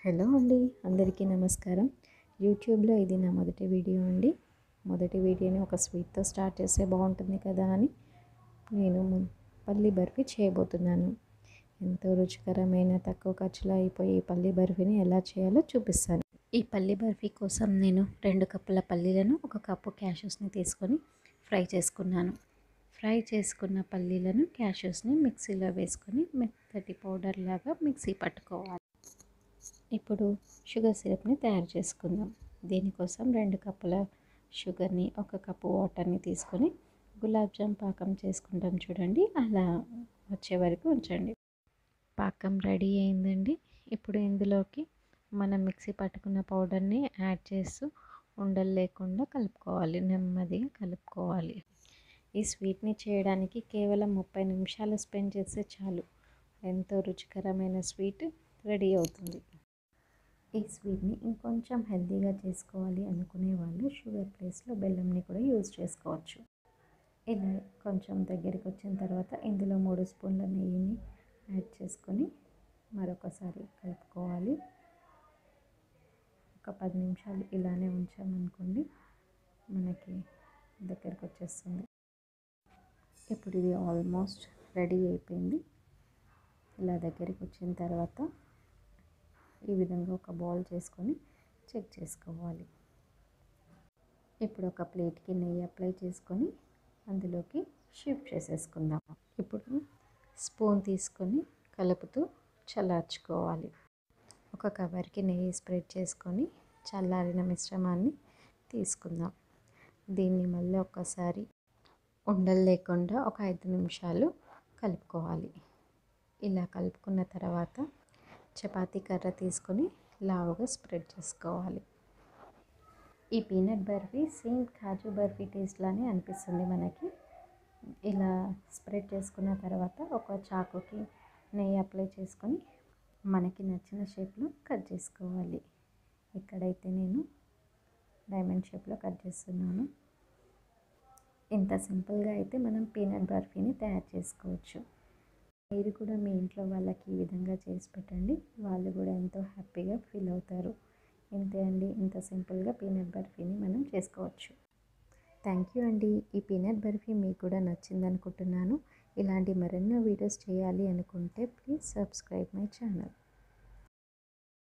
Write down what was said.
hello అండి అందరికీ నమస్కారం యూట్యూబ్లో ఇది నా మొదటి వీడియో అండి మొదటి వీడియోని ఒక స్వీట్తో స్టార్ట్ చేస్తే బాగుంటుంది కదా అని నేను ము- పల్లి బర్ఫీ చేయబోతున్నాను ఎంతో రుచికరమైన తక్కువ ఖర్చులో అయిపోయే ఈ పల్లి బర్ఫీని ఎలా చేయాలో చూపిస్తాను ఈ పల్లి బర్ఫీ కోసం నేను రెండు కప్పుల పల్లీలను ఒక కప్పు క్యాషెస్ని తీసుకొని ఫ్రై చేసుకున్నాను ఫ్రై చేసుకున్న పల్లీలను క్యాషెస్ని మిక్సీలో వేసుకొని మెత్తటి పౌడర్ లాగా మిక్సీ పట్టుకోవాలి ఇప్పుడు షుగర్ సిరప్ని తయారు చేసుకుందాం దీనికోసం రెండు కప్పుల షుగర్ని ఒక కప్పు వాటర్ని తీసుకొని గులాబ్ జామ్ పాకం చేసుకుంటాం చూడండి అలా వచ్చే వరకు ఉంచండి పాకం రెడీ అయిందండి ఇప్పుడు ఇందులోకి మనం మిక్సీ పట్టుకున్న పౌడర్ని యాడ్ చేస్తూ ఉండలు లేకుండా కలుపుకోవాలి నెమ్మదిగా కలుపుకోవాలి ఈ స్వీట్ని చేయడానికి కేవలం ముప్పై నిమిషాలు స్పెండ్ చేస్తే చాలు ఎంతో రుచికరమైన స్వీట్ రెడీ అవుతుంది ఈ స్వీట్ని ఇంకొంచెం హెల్తీగా చేసుకోవాలి అనుకునే వాళ్ళు షుగర్ ప్లేస్లో బెల్లంని కూడా యూజ్ చేసుకోవచ్చు ఇలా కొంచెం దగ్గరికి వచ్చిన తర్వాత ఇందులో మూడు స్పూన్ల నెయ్యిని యాడ్ చేసుకొని మరొకసారి కలుపుకోవాలి ఒక పది నిమిషాలు ఇలానే ఉంచామనుకోండి మనకి దగ్గరికి వచ్చేస్తుంది ఇప్పుడు ఇది ఆల్మోస్ట్ రెడీ అయిపోయింది ఇలా దగ్గరికి వచ్చిన తర్వాత ఈ విధంగా ఒక బౌల్ చేసుకొని చెక్ చేసుకోవాలి ఇప్పుడు ఒక ప్లేట్కి నెయ్యి అప్లై చేసుకొని అందులోకి షిఫ్ట్ చేసేసుకుందాం ఇప్పుడు స్పూన్ తీసుకొని కలుపుతూ చల్లార్చుకోవాలి ఒక కవర్కి నెయ్యి స్ప్రెడ్ చేసుకొని చల్లారిన మిశ్రమాన్ని తీసుకుందాం దీన్ని మళ్ళీ ఒక్కసారి ఉండలు లేకుండా ఒక ఐదు నిమిషాలు కలుపుకోవాలి ఇలా కలుపుకున్న తర్వాత చపాతీ కర్ర తీసుకొని లావుగా స్ప్రెడ్ చేసుకోవాలి ఈ peanut barfi same kaju barfi taste లానే అనిపిస్తుంది మనకి ఇలా స్ప్రెడ్ చేసుకున్న తర్వాత ఒక చాకుకి నెయ్యి అప్లై చేసుకొని మనకి నచ్చిన షేప్లో కట్ చేసుకోవాలి ఇక్కడైతే నేను డైమండ్ షేప్లో కట్ చేస్తున్నాను ఇంత సింపుల్గా అయితే మనం పీనట్ బర్ఫీని తయారు చేసుకోవచ్చు మీరు కూడా మీ ఇంట్లో వాళ్ళకి ఈ విధంగా చేసి పెట్టండి వాళ్ళు కూడా ఎంతో హ్యాపీగా ఫీల్ అవుతారు ఇంతే అండి ఇంత సింపుల్గా పీనట్ బర్ఫీని మనం చేసుకోవచ్చు థ్యాంక్ యూ అండి ఈ పీనట్ బర్ఫీ మీకు కూడా నచ్చింది అనుకుంటున్నాను ఇలాంటి మరెన్నో వీడియోస్ చేయాలి అనుకుంటే ప్లీజ్ సబ్స్క్రైబ్ మై ఛానల్